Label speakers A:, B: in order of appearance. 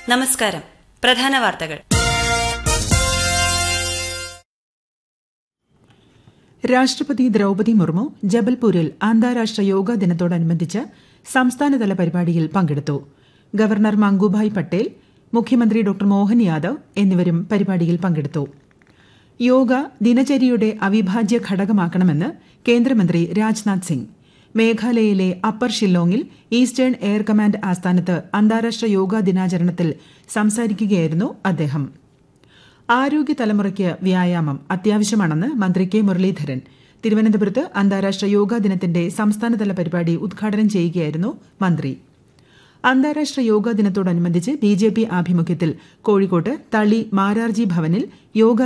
A: നമസ്കാരം പ്രധാന വാർത്തകൾ
B: രാഷ്ട്രപതി ദ്രൌപതി മുർമു ജബൽപൂരിൽ അന്താരാഷ്ട്ര യോഗാ ദിനത്തോടനുബന്ധിച്ച് സംസ്ഥാനതല പരിപാടിയിൽ പങ്കെടുത്തു ഗവർണർ മംഗുഭായ് പട്ടേൽ മുഖ്യമന്ത്രി ഡോക്ടർ മോഹൻ യാദവ് എന്നിവരും പരിപാടിയിൽ പങ്കെടുത്തു യോഗ ദിനചര്യയുടെ അവിഭാജ്യ ഘടകമാക്കണമെന്ന് കേന്ദ്രമന്ത്രി രാജ്നാഥ് സിംഗ് മേഘാലയയിലെ അപ്പർ ഷില്ലോങ്ങിൽ ഈസ്റ്റേൺ എയർ കമാൻഡ് ആസ്ഥാനത്ത് അന്താരാഷ്ട്ര യോഗാ ദിനാചരണത്തിൽ സംസാരിക്കുകയായിരുന്നു അദ്ദേഹം ആരോഗ്യ തലമുറയ്ക്ക് വ്യായാമം അത്യാവശ്യമാണെന്ന് മന്ത്രി കെ മുരളീധരൻ തിരുവനന്തപുരത്ത് അന്താരാഷ്ട്ര യോഗാ ദിനത്തിന്റെ സംസ്ഥാനതല പരിപാടി ഉദ്ഘാടനം ചെയ്യുകയായിരുന്നു മന്ത്രി അന്താരാഷ്ട്ര യോഗാ ദിനത്തോടനുബന്ധിച്ച് ബി ജെ പി ആഭിമുഖ്യത്തിൽ കോഴിക്കോട്ട് തളി മാരാർജി ഭവനിൽ യോഗ